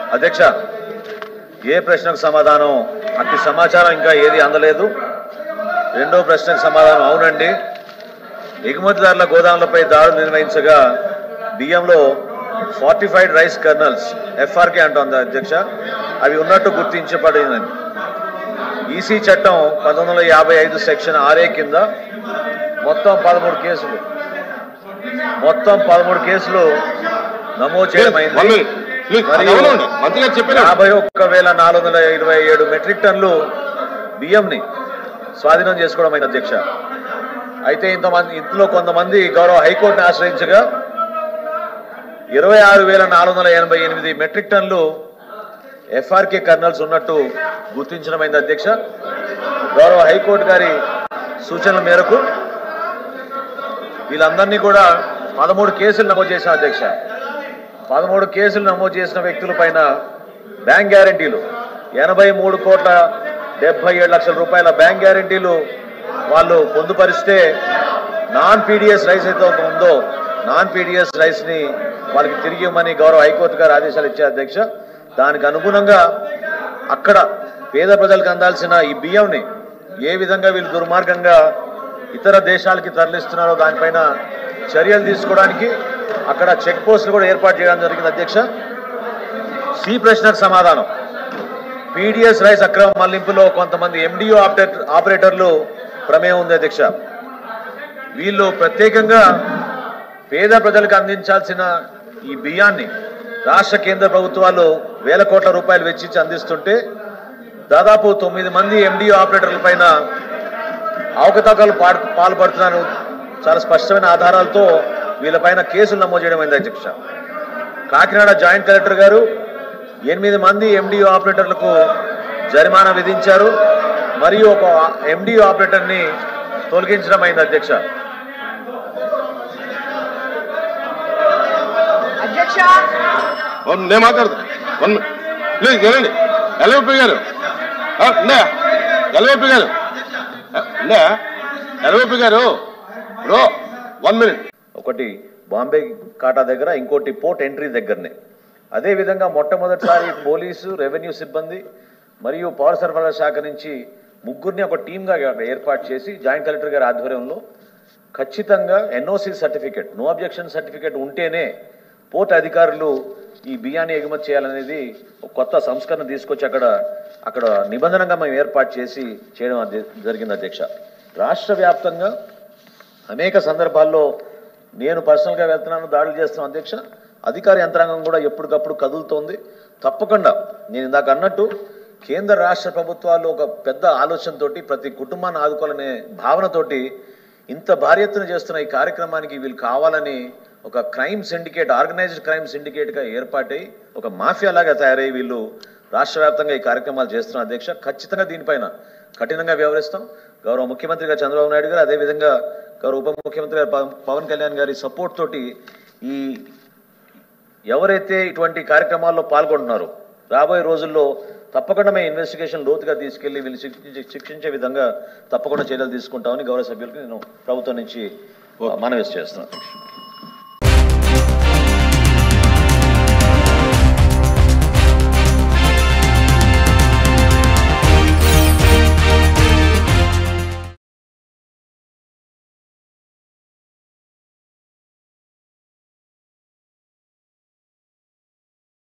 అధ్యక్ష ఏ ప్రశ్నకు సమాధానం అట్టి సమాచారం ఇంకా ఏది అందలేదు రెండో ప్రశ్నకు సమాధానం అవునండి ఎగుమతిదారుల గోదాములపై దాడులు నిర్వహించగా బియ్యంలో ఫార్టిఫైడ్ రైస్ కర్నల్స్ ఎఫ్ఆర్కే అంటోంది అధ్యక్ష అవి ఉన్నట్టు గుర్తించబడింది ఈసీ చట్టం పంతొమ్మిది వందల యాభై ఐదు సెక్షన్ ఆర్ఏ కింద మొత్తం పదమూడు కేసులు మొత్తం పదమూడు కేసులు నమోదు వన్ చేయడమైంది మినిట్ ప్లీజ్ మరియు అవునండి మంత్రి గారు చెప్పారు యాభై ఒక్క వేల నాలుగు వందల ఇరవై ఏడు మెట్రిక్ టన్నులు బియ్యంని స్వాధీనం చేసుకోవడం అయింది అధ్యక్ష అయితే ఇంతమంది ఇందులో కొంతమంది గౌరవ హైకోర్టును ఆశ్రయించగా ఇరవై ఆరు వేల నాలుగు వందల ఎనభై ఎనిమిది మెట్రిక్ టన్నులు ఎఫ్ఆర్కే కర్నల్స్ ఉన్నట్టు గుర్తించడమైంది అధ్యక్ష గౌరవ హైకోర్టు గారి సూచనల మేరకు వీళ్ళందరినీ కూడా పదమూడు కేసులు నమోదు చేసిన అధ్యక్ష పదమూడు కేసులు నమోదు చేసిన వ్యక్తుల పైన బ్యాంక్ గ్యారంటీలు ఎనభై మూడు కోట్ల డెబ్బై ఏడు లక్షల రూపాయల బ్యాంక్ గ్యారంటీలు వాళ్ళు పొందుపరిస్తే నాన్ పీడిఎస్ రైస్ అయితే ఒక ఉందో నాన్ పీడిఎస్ రైస్ ని వాళ్ళకి తిరిగి ఇవ్వమని గౌరవ హైకోర్టు గారు ఆదేశాలు ఇచ్చారు అధ్యక్ష దానికి అనుగుణంగా అక్కడ పేద ప్రజలకు అందాల్సిన ఈ బియ్యంని ఏ విధంగా వీళ్ళు దుర్మార్గంగా ఇతర దేశాలకి తరలిస్తున్నారో దానిపైన చర్యలు తీసుకోవడానికి అక్కడ చెక్ పోస్టులు కూడా ఏర్పాటు చేయడం జరిగింది అధ్యక్ష సి ప్రశ్నకు సమాధానం పీడిఎస్ రైస్ అక్రమ మళ్లింపులో కొంతమంది ఎండిఓ ఆపరేటర్ ఆపరేటర్లు ప్రమేయం ఉంది అధ్యక్ష వీళ్ళు ప్రత్యేకంగా పేద ప్రజలకు అందించాల్సిన ఈ బియ్యాన్ని రాష్ట్ర కేంద్ర ప్రభుత్వాలు వేల కోట్ల రూపాయలు వెచ్చించి అందిస్తుంటే దాదాపు తొమ్మిది మంది ఎండిఓ ఆపరేటర్ల పైన అవకతవకలు పాడు పాల్పడుతున్నారు చాలా స్పష్టమైన ఆధారాలతో వీళ్ళపైన కేసులు నమోదు చేయడం అయింది అధ్యక్ష కాకినాడ జాయింట్ కలెక్టర్ గారు ఎనిమిది మంది ఎండిఓ ఆపరేటర్లకు జరిమానా విధించారు మరియు ఒక ఎండిఓ ఆపరేటర్ని తొలగించడం అయింది అధ్యక్ష అధ్యక్ష వన్ నేను మాట్లాడతా వన్ మినిట్ ప్లీజ్ వినండి ఎల్ఓపి గారు ఆ, ఉండే ఎల్ఓపి గారు ఆ, ఉండే ఎల్ఓపి గారు బ్రో వన్ మినిట్ ఒకటి బాంబే కాటా దగ్గర ఇంకోటి పోర్ట్ ఎంట్రీ దగ్గరనే అదే విధంగా మొట్టమొదటిసారి పోలీసు రెవెన్యూ సిబ్బంది మరియు పౌర సరఫరాల శాఖ నుంచి ముగ్గురిని ఒక టీమ్గా ఏర్పాటు చేసి జాయింట్ కలెక్టర్ గారి ఆధ్వర్యంలో ఖచ్చితంగా NOC certificate no objection certificate ఉంటేనే పోర్ట్ అధికారులు ఈ బియ్యాన్ని ఎగుమతి చేయాలనేది ఒక కొత్త సంస్కరణ తీసుకొచ్చి అక్కడ అక్కడ నిబంధనగా మేము ఏర్పాటు చేసి చేయడం అధ్య- జరిగింది అధ్యక్ష రాష్ట్ర వ్యాప్తంగా అనేక సందర్భాల్లో నేను పర్సనల్గా వెళ్తున్నాను దాడులు చేస్తున్నాను అధ్యక్ష అధికార యంత్రాంగం కూడా ఎప్పటికప్పుడు కదులుతోంది తప్పకుండా నేను ఇందాక అన్నట్టు కేంద్ర రాష్ట్ర ప్రభుత్వాలు ఒక పెద్ద ఆలోచనతోటి ప్రతి కుటుంబాన్ని ఆదుకోవాలనే భావనతోటి ఇంత భారీ ఎత్తున చేస్తున్న ఈ కార్యక్రమానికి వీళ్ళు కావాలని ఒక క్రైమ్ సిండికేట్ ఆర్గనైజ్డ్ క్రైమ్ సిండికేట్గా ఏర్పాటై ఒక మాఫియా లాగా తయారై వీళ్ళు రాష్ట్ర వ్యాప్తంగా ఈ కార్యక్రమాలు చేస్తున్న అధ్యక్ష ఖచ్చితంగా దీనిపైన కఠినంగా వ్యవహరిస్తాం గౌరవ ముఖ్యమంత్రి గారు చంద్రబాబు నాయుడు గారు అదేవిధంగా గౌరవ ఉప ముఖ్యమంత్రి గారు పవన్- పవన్ కళ్యాణ్ గారి సపోర్ట్ తోటి ఈ ఎవరైతే ఇటువంటి కార్యక్రమాల్లో పాల్గొంటున్నారో రాబోయే రోజుల్లో తప్పకుండా మేము ఇన్వెస్టిగేషన్ లోతుగా తీసుకెళ్లి వీళ్ళు శిక్షించే శిక్షించే విధంగా తప్పకుండా చర్యలు తీసుకుంటామని గౌరవ సభ్యులకు నేను ప్రభుత్వం నుంచి మనవి చేస్తున్నాను